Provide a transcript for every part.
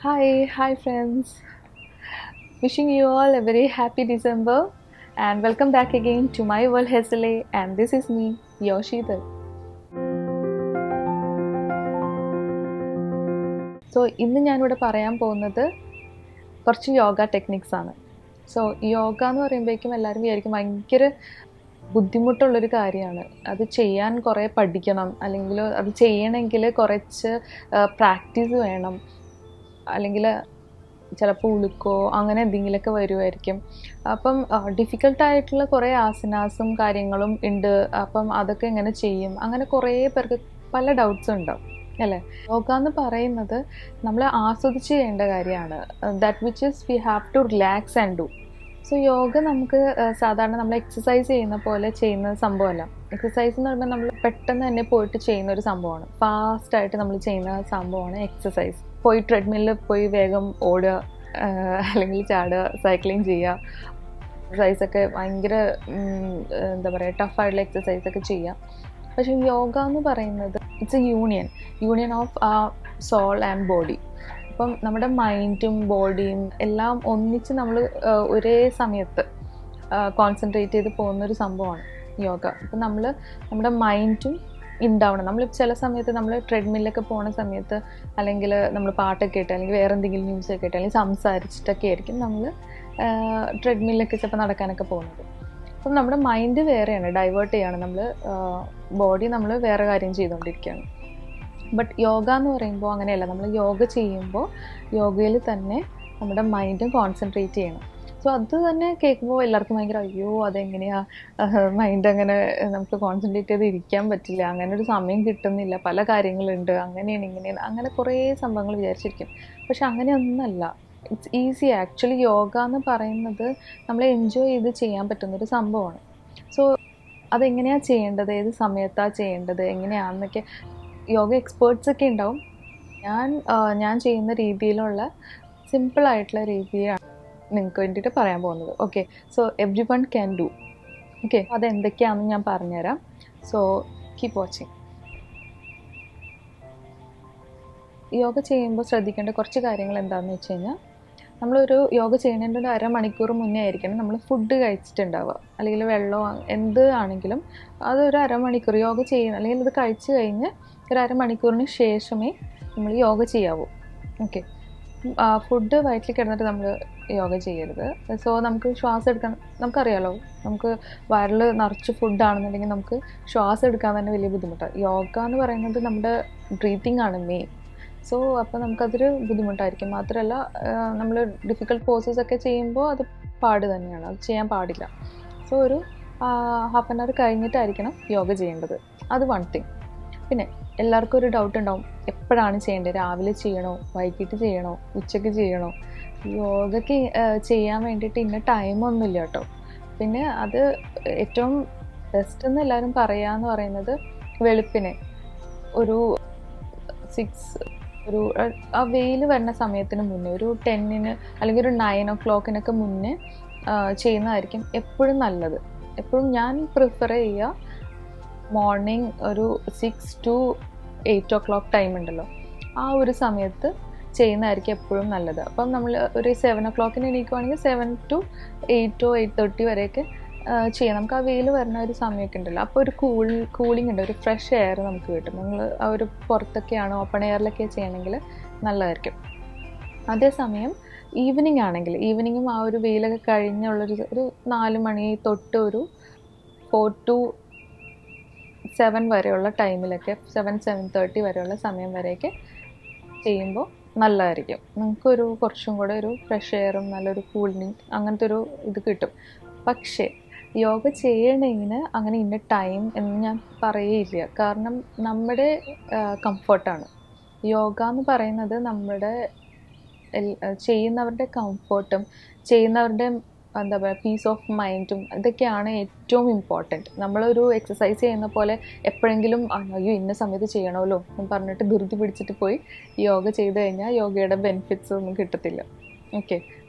Hi, hi friends. Wishing you all a very happy December and welcome back again to my world Hesale and this is me, Yoshidar. So ഇന്ന് ഞാനിവിടെ പറയാൻ പോകുന്നത് കുറച്ച് yoga techniques ആണ് so yoga എന്ന് പറയുമ്പോഴേക്കും എല്ലാവരും വിചാരിക്കും ഭയങ്കര ബുദ്ധിമുട്ടുള്ളൊരു കാര്യമാണ് അത് ചെയ്യാൻ കുറേ പഠിക്കണം അല്ലെങ്കിൽ അത് ചെയ്യണമെങ്കിൽ കുറച്ച് പ്രാക്ടീസ് വേണം അല്ലെങ്കിൽ ചിലപ്പോൾ ഉളുക്കോ അങ്ങനെ എന്തെങ്കിലുമൊക്കെ വരുമായിരിക്കും അപ്പം ഡിഫിക്കൽട്ടായിട്ടുള്ള കുറേ ആസനാസും കാര്യങ്ങളും ഉണ്ട് അപ്പം അതൊക്കെ എങ്ങനെ ചെയ്യും അങ്ങനെ കുറേ പേർക്ക് പല ഡൗട്ട്സ് ഉണ്ടാവും അല്ലേ യോഗ എന്ന് പറയുന്നത് നമ്മൾ ആസ്വദിച്ച് ചെയ്യേണ്ട കാര്യമാണ് that which is we have to relax and do so yoga നമുക്ക് സാധാരണ നമ്മൾ എക്സസൈസ് ചെയ്യുന്ന പോലെ ചെയ്യുന്ന സംഭവമല്ല എക്സസൈസ് എന്ന് പറയുമ്പോൾ നമ്മൾ പെട്ടെന്ന് തന്നെ പോയിട്ട് ചെയ്യുന്ന ഒരു സംഭവമാണ് ഫാസ്റ്റായിട്ട് നമ്മൾ ചെയ്യുന്ന സംഭവമാണ് എക്സസൈസ് പോയി ട്രെഡ്മില്ലിൽ പോയി വേഗം ഓടുക അല്ലെങ്കിൽ ചാടുക സൈക്ലിംഗ് ചെയ്യുക എക്സസൈസൊക്കെ ഭയങ്കര എന്താ പറയുക ടഫായിട്ടുള്ള എക്സസൈസൊക്കെ ചെയ്യുക പക്ഷേ യോഗ എന്ന് പറയുന്നത് it's a union union of a soul and body അപ്പം നമ്മുടെ മൈൻഡും ബോഡിയും എല്ലാം ഒന്നിച്ച് നമ്മൾ ഒരേ സമയത്ത് കോൺസെൻട്രേറ്റ് ചെയ്ത് പോകുന്നൊരു സംഭവമാണ് യോഗ അപ്പം നമ്മൾ നമ്മുടെ മൈൻഡും ഉണ്ടാവണം നമ്മൾ ചില സമയത്ത് നമ്മൾ ട്രെഡ്മില്ലൊക്കെ പോണ സമയത്ത് അല്ലെങ്കിൽ നമ്മൾ പാട്ടൊക്കെ ഇട്ട് അല്ലെങ്കിൽ വേറെ എന്തെങ്കിലും ന്യൂസൊക്കെ ഇട്ട് അല്ലെങ്കിൽ സംസാരിച്ചിട്ടൊക്കെ ആയിരിക്കും നമ്മൾ ട്രെഡ്മില്ലൊക്കെ ചിലപ്പോൾ നടക്കാനൊക്കെ പോകുന്നത് അപ്പം നമ്മുടെ മൈൻഡ് വേറെയാണ് ഡൈവേർട്ട് ചെയ്യാണ് നമ്മൾ ബോഡി നമ്മൾ വേറെ കാര്യം ചെയ്തുകൊണ്ടിരിക്കുകയാണ് ബട്ട് യോഗ എന്ന് പറയുമ്പോൾ അങ്ങനെയല്ല നമ്മൾ യോഗ ചെയ്യുമ്പോൾ യോഗയിൽ തന്നെ നമ്മുടെ മൈൻഡും കോൺസെൻട്രേറ്റ് ചെയ്യണം സോ അത് തന്നെ കേൾക്കുമ്പോൾ എല്ലാവർക്കും ഭയങ്കര അയ്യോ അതെങ്ങനെയാണ് മൈൻഡ് അങ്ങനെ നമുക്ക് കോൺസെൻട്രേറ്റ് ചെയ്ത് ഇരിക്കാൻ പറ്റില്ല അങ്ങനെ ഒരു സമയം കിട്ടുന്നില്ല പല കാര്യങ്ങളുണ്ട് അങ്ങനെയാണ് ഇങ്ങനെയാണ് അങ്ങനെ കുറേ സംഭവങ്ങൾ വിചാരിച്ചിരിക്കും പക്ഷെ അങ്ങനെയൊന്നല്ല ഇറ്റ്സ് ഈസി ആക്ച്വലി യോഗ എന്ന് പറയുന്നത് നമ്മൾ എൻജോയ് ചെയ്ത് ചെയ്യാൻ പറ്റുന്നൊരു സംഭവമാണ് സോ അതെങ്ങനെയാണ് ചെയ്യേണ്ടത് ഏത് സമയത്താണ് ചെയ്യേണ്ടത് എങ്ങനെയാണെന്നൊക്കെ യോഗ എക്സ്പേർട്സ് ഒക്കെ ഉണ്ടാവും ഞാൻ ഞാൻ ചെയ്യുന്ന രീതിയിലുള്ള സിമ്പിളായിട്ടുള്ള രീതിയാണ് നിങ്ങൾക്ക് വേണ്ടിയിട്ട് പറയാൻ പോകുന്നത് okay so everyone can do okay അതെന്തൊക്കെയാണെന്ന് ഞാൻ പറഞ്ഞുതരാം സോ കീപ് വാച്ചിങ് യോഗ ചെയ്യുമ്പോൾ ശ്രദ്ധിക്കേണ്ട കുറച്ച് കാര്യങ്ങൾ എന്താണെന്ന് വെച്ച് കഴിഞ്ഞാൽ നമ്മളൊരു യോഗ ചെയ്യുന്നതിൻ്റെ ഒരു അരമണിക്കൂർ മുന്നേ ആയിരിക്കണം നമ്മൾ ഫുഡ് കഴിച്ചിട്ടുണ്ടാവുക അല്ലെങ്കിൽ വെള്ളമോ എന്ത് ആണെങ്കിലും അതൊരു അരമണിക്കൂർ യോഗ ചെയ്യുന്ന അല്ലെങ്കിൽ ഇത് കഴിച്ച് കഴിഞ്ഞ് ഒരു അരമണിക്കൂറിന് ശേഷമേ നമ്മൾ യോഗ ചെയ്യാവൂ ഓക്കെ ഫുഡ് വയറ്റിൽ കിടന്നിട്ട് നമ്മൾ യോഗ ചെയ്യരുത് സോ നമുക്ക് ശ്വാസം എടുക്കാൻ നമുക്കറിയാലോ നമുക്ക് വയറിൽ നിറച്ച് ഫുഡാണെന്നുണ്ടെങ്കിൽ നമുക്ക് ശ്വാസം എടുക്കാൻ തന്നെ വലിയ ബുദ്ധിമുട്ടാണ് യോഗ എന്ന് പറയുന്നത് നമ്മുടെ ബ്രീത്തിങ് ആണ് മെയിൻ സോ അപ്പോൾ നമുക്കതൊരു ബുദ്ധിമുട്ടായിരിക്കും മാത്രമല്ല നമ്മൾ ഡിഫിക്കൽട്ട് പോസസ് ഒക്കെ ചെയ്യുമ്പോൾ അത് പാട് തന്നെയാണ് അത് ചെയ്യാൻ പാടില്ല സോ ഒരു ഹാഫ് ആൻ അവർ കഴിഞ്ഞിട്ടായിരിക്കണം യോഗ ചെയ്യേണ്ടത് അത് വൺ തിങ് പിന്നെ എല്ലാവർക്കും ഒരു ഡൗട്ട് ഉണ്ടാവും എപ്പോഴാണ് ചെയ്യേണ്ടത് രാവിലെ ചെയ്യണോ വൈകിട്ട് ചെയ്യണോ ഉച്ചയ്ക്ക് ചെയ്യണോ യോഗയ്ക്ക് ചെയ്യാൻ വേണ്ടിയിട്ട് ഇന്ന ടൈമൊന്നുമില്ല കേട്ടോ പിന്നെ അത് ഏറ്റവും ബെസ്റ്റ് എന്ന് എല്ലാവരും പറയാന്ന് പറയുന്നത് വെളുപ്പിനെ ഒരു സിക്സ് ഒരു ആ വെയിൽ വരുന്ന സമയത്തിന് മുന്നേ ഒരു ടെന്നിന് അല്ലെങ്കിൽ ഒരു നയൻ ഒ ക്ലോക്കിനൊക്കെ മുന്നേ ചെയ്യുന്നതായിരിക്കും എപ്പോഴും നല്ലത് എപ്പോഴും ഞാൻ പ്രിഫർ ചെയ്യുക മോർണിംഗ് ഒരു six to eight o'clock time ഉണ്ടല്ലോ ആ ഒരു സമയത്ത് ചെയ്യുന്നതായിരിക്കും എപ്പോഴും നല്ലത് അപ്പം നമ്മൾ ഒരു സെവൻ ഒ ക്ലോക്കിന് എണീക്കുവാണെങ്കിൽ സെവൻ ടു എയ്റ്റോ എയ്റ്റ് തേർട്ടി വരെയൊക്കെ ചെയ്യാം നമുക്ക് ആ വെയിൽ വരുന്ന ഒരു സമയമൊക്കെ ഉണ്ടല്ലോ അപ്പോൾ ഒരു കൂൾ കൂളിംഗ് ഉണ്ട് ഒരു ഫ്രഷ് എയർ നമുക്ക് കിട്ടും നിങ്ങൾ ആ ഒരു പുറത്തൊക്കെയാണ് ഓപ്പൺ എയറിലൊക്കെ ചെയ്യണമെങ്കിൽ നല്ലതായിരിക്കും അതേസമയം ഈവനിങ് ആണെങ്കിൽ ഈവനിങ്ങും ആ ഒരു വെയിലൊക്കെ കഴിഞ്ഞുള്ളൊരു ഒരു നാല് മണി തൊട്ട് ഒരു ഫോർ ടു സെവൻ വരെയുള്ള ടൈമിലൊക്കെ സെവൻ സെവൻ തേർട്ടി വരെയുള്ള സമയം വരെയൊക്കെ ചെയ്യുമ്പോൾ നല്ലതായിരിക്കും നമുക്കൊരു കുറച്ചും കൂടെ ഒരു ഫ്രഷ് എയറും നല്ലൊരു കൂളിംഗ് അങ്ങനത്തെ ഒരു ഇത് കിട്ടും പക്ഷേ യോഗ ചെയ്യണമെങ്കിൽ അങ്ങനെ ഇന്ന ടൈം എന്ന് ഞാൻ പറയേയില്ല കാരണം നമ്മുടെ കംഫർട്ടാണ് യോഗ എന്ന് പറയുന്നത് നമ്മുടെ ചെയ്യുന്നവരുടെ കംഫർട്ടും ചെയ്യുന്നവരുടെ എന്താ പറയുക പീസ് ഓഫ് മൈൻഡും ഇതൊക്കെയാണ് ഏറ്റവും ഇമ്പോർട്ടൻറ്റ് നമ്മളൊരു എക്സസൈസ് ചെയ്യുന്ന പോലെ എപ്പോഴെങ്കിലും അയ്യോ ഇന്ന സമയത്ത് ചെയ്യണമല്ലോ എന്ന് പറഞ്ഞിട്ട് ധൃതി പിടിച്ചിട്ട് പോയി യോഗ ചെയ്ത് കഴിഞ്ഞാൽ യോഗയുടെ ബെനിഫിറ്റ്സ് ഒന്നും കിട്ടത്തില്ല ഓക്കെ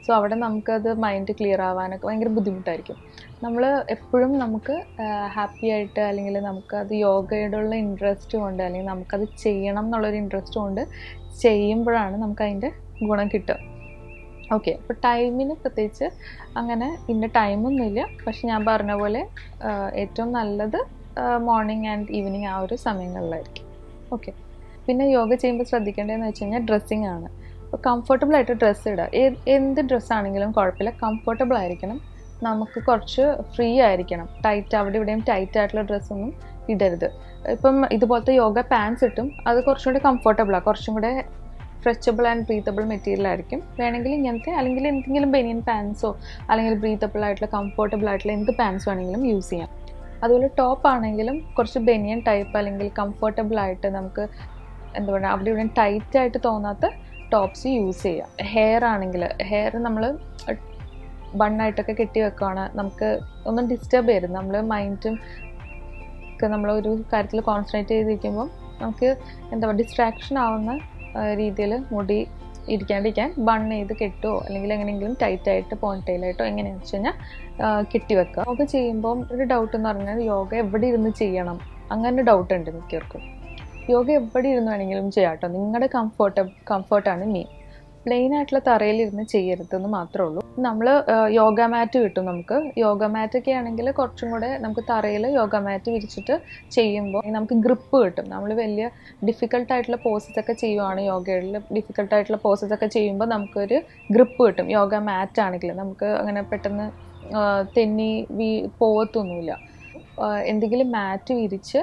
സോ അവിടെ നമുക്കത് മൈൻഡ് ക്ലിയർ ആവാനൊക്കെ ഭയങ്കര ബുദ്ധിമുട്ടായിരിക്കും നമ്മൾ എപ്പോഴും നമുക്ക് ഹാപ്പി ആയിട്ട് അല്ലെങ്കിൽ നമുക്കത് യോഗയോടുള്ള ഇൻട്രസ്റ്റ് കൊണ്ട് അല്ലെങ്കിൽ നമുക്കത് ചെയ്യണം എന്നുള്ളൊരു ഇൻട്രസ്റ്റ് കൊണ്ട് ചെയ്യുമ്പോഴാണ് നമുക്ക് അതിൻ്റെ ഗുണം കിട്ടുക ഓക്കെ അപ്പോൾ ടൈമിന് പ്രത്യേകിച്ച് അങ്ങനെ ഇന്ന ടൈമൊന്നുമില്ല പക്ഷെ ഞാൻ പറഞ്ഞ പോലെ ഏറ്റവും നല്ലത് മോർണിംഗ് ആൻഡ് ഈവനിങ് ആ ഒരു സമയങ്ങളിലായിരിക്കും ഓക്കെ പിന്നെ യോഗ ചെയ്യുമ്പോൾ ശ്രദ്ധിക്കേണ്ടതെന്ന് വെച്ച് കഴിഞ്ഞാൽ ഡ്രസ്സിങ് ആണ് അപ്പോൾ കംഫർട്ടബിൾ ആയിട്ട് ഡ്രസ്സ് ഇടുക ഏത് എന്ത് ഡ്രസ്സാണെങ്കിലും കുഴപ്പമില്ല കംഫർട്ടബിൾ ആയിരിക്കണം നമുക്ക് കുറച്ച് ഫ്രീ ആയിരിക്കണം ടൈറ്റ് അവിടെ ഇവിടെയും ടൈറ്റ് ആയിട്ടുള്ള ഡ്രസ്സൊന്നും ഇടരുത് ഇപ്പം ഇതുപോലത്തെ യോഗ പാൻസ് ഇട്ടും അത് കുറച്ചും കൂടി കംഫർട്ടബിളാണ് കുറച്ചും കൂടെ സ്ട്രെച്ചബിൾ ആൻഡ് ബ്രീത്തബിൾ മെറ്റീരിയൽ ആയിരിക്കും വേണമെങ്കിൽ ഇങ്ങനത്തെ അല്ലെങ്കിൽ എന്തെങ്കിലും ബനിയൻ പാൻസോ അല്ലെങ്കിൽ ബ്രീത്തബിൾ ആയിട്ടുള്ള കംഫർട്ടബിൾ ആയിട്ടുള്ള എന്ത് പാൻസ് വേണമെങ്കിലും യൂസ് ചെയ്യാം അതുപോലെ ടോപ്പ് ആണെങ്കിലും കുറച്ച് ബനിയൻ ടൈപ്പ് അല്ലെങ്കിൽ കംഫർട്ടബിൾ ആയിട്ട് നമുക്ക് എന്താ പറയുക അവിടെ ഇവിടെ ടൈറ്റ് ആയിട്ട് തോന്നാത്ത ടോപ്സ് യൂസ് ചെയ്യാം ഹെയർ ആണെങ്കിൽ ഹെയർ നമ്മൾ ബണ്ണായിട്ടൊക്കെ കെട്ടി വെക്കുകയാണ് നമുക്ക് ഒന്നും ഡിസ്റ്റർബ് ചെയ്യരുത് നമ്മൾ മൈൻഡും ഒക്കെ നമ്മൾ ഒരു കാര്യത്തിൽ കോൺസെൻട്രേറ്റ് ചെയ്തിരിക്കുമ്പം നമുക്ക് എന്താ പറയുക ഡിസ്ട്രാക്ഷൻ ആവുന്ന രീതിയിൽ മുടി ഇരിക്കാണ്ടിരിക്കാൻ ബൺ ചെയ്ത് കെട്ടുമോ അല്ലെങ്കിൽ എങ്ങനെയെങ്കിലും ടൈറ്റ് ആയിട്ട് പോണിറ്റെയിലായിട്ടോ എങ്ങനെയാണെന്ന് വെച്ച് കഴിഞ്ഞാൽ കെട്ടി വെക്കുക യോഗ ചെയ്യുമ്പം ഒരു ഡൗട്ട് എന്ന് പറഞ്ഞാൽ യോഗ എവിടെ ഇരുന്ന് ചെയ്യണം അങ്ങനെ ഡൗട്ട് ഉണ്ട് മിക്കവർക്കും യോഗ എവിടെ ഇരുന്ന് വേണമെങ്കിലും ചെയ്യാം കേട്ടോ നിങ്ങളുടെ കംഫർട്ട് കംഫർട്ടാണ് മെയിൻ പ്ലെയിൻ ആയിട്ടുള്ള തറയിലിരുന്ന് ചെയ്യരുതെന്ന് മാത്രമേ ഉള്ളൂ നമ്മൾ യോഗ മാറ്റ് കിട്ടും നമുക്ക് യോഗ മാറ്റ് ഒക്കെ ആണെങ്കിൽ കുറച്ചും കൂടെ നമുക്ക് തറയിൽ യോഗ മാറ്റ് വിരിച്ചിട്ട് ചെയ്യുമ്പോൾ നമുക്ക് ഗ്രിപ്പ് കിട്ടും നമ്മൾ വലിയ ഡിഫിക്കൽട്ട് ആയിട്ടുള്ള പോസസ് ഒക്കെ ചെയ്യുവാണ് യോഗയിൽ ഡിഫിക്കൽട്ട് ആയിട്ടുള്ള പോസസ് ഒക്കെ ചെയ്യുമ്പോൾ നമുക്കൊരു ഗ്രിപ്പ് കിട്ടും യോഗ മാറ്റ് ആണെങ്കിൽ നമുക്ക് അങ്ങനെ പെട്ടെന്ന് തെന്നി വീ പോവത്തൊന്നുമില്ല എന്തെങ്കിലും മാറ്റ് വിരിച്ച്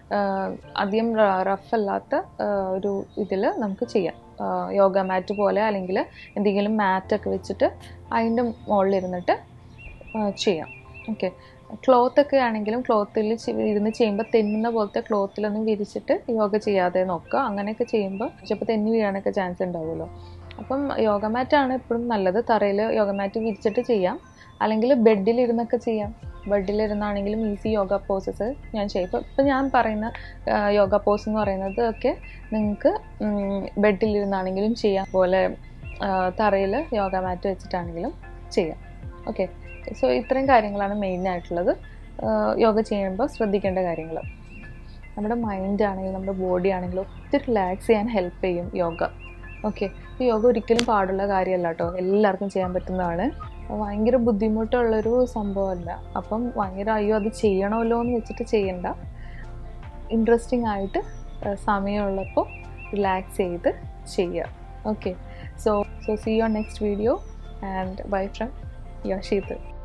അധികം റഫ് അല്ലാത്ത ഒരു ഇതിൽ നമുക്ക് ചെയ്യാം യോഗ മാറ്റ് പോലെ അല്ലെങ്കിൽ എന്തെങ്കിലും മാറ്റൊക്കെ വെച്ചിട്ട് അതിൻ്റെ മുകളിലിരുന്നിട്ട് ചെയ്യാം ഓക്കെ ക്ലോത്ത് ഒക്കെ ആണെങ്കിലും ക്ലോത്തിൽ ഇരുന്ന് ചെയ്യുമ്പോൾ തെന്നുന്ന പോലത്തെ ക്ലോത്തിലൊന്നും വിരിച്ചിട്ട് യോഗ ചെയ്യാതെ നോക്കുക അങ്ങനെയൊക്കെ ചെയ്യുമ്പോൾ ചിലപ്പോൾ തെന്നി വീഴാനൊക്കെ ചാൻസ് ഉണ്ടാവുമല്ലോ അപ്പം യോഗ മാറ്റാണ് എപ്പോഴും നല്ലത് തറയിൽ യോഗ മാറ്റ് വിരിച്ചിട്ട് ചെയ്യാം അല്ലെങ്കിൽ ബെഡിലിരുന്നൊക്കെ ചെയ്യാം ബെഡിലിരുന്നാണെങ്കിലും ഈസി യോഗ പോസസ് ഞാൻ ചെയ്യും ഇപ്പോൾ ഇപ്പം ഞാൻ പറയുന്ന യോഗ പോസ് എന്ന് പറയുന്നത് ഒക്കെ നിങ്ങൾക്ക് ബെഡിലിരുന്നാണെങ്കിലും ചെയ്യാം പോലെ തറയിൽ യോഗ മാറ്റ് വെച്ചിട്ടാണെങ്കിലും ചെയ്യാം ഓക്കെ സോ ഇത്രയും കാര്യങ്ങളാണ് മെയിൻ ആയിട്ടുള്ളത് യോഗ ചെയ്യുമ്പോൾ ശ്രദ്ധിക്കേണ്ട കാര്യങ്ങൾ നമ്മുടെ മൈൻഡ് ആണെങ്കിലും നമ്മുടെ ബോഡി ആണെങ്കിലും ഒത്തിരി റിലാക്സ് ചെയ്യാൻ ഹെൽപ്പ് ചെയ്യും യോഗ ഓക്കെ ഈ യോഗ ഒരിക്കലും പാടുള്ള കാര്യമല്ല കേട്ടോ എല്ലാവർക്കും ചെയ്യാൻ പറ്റുന്നതാണ് ഭയങ്കര ബുദ്ധിമുട്ടുള്ളൊരു സംഭവമല്ല അപ്പം ഭയങ്കര അയ്യോ അത് ചെയ്യണമല്ലോ എന്ന് വെച്ചിട്ട് ചെയ്യണ്ട ഇൻട്രസ്റ്റിംഗ് ആയിട്ട് സമയമുള്ളപ്പോൾ റിലാക്സ് ചെയ്ത് ചെയ്യുക okay so so see your next video and bye from your sheath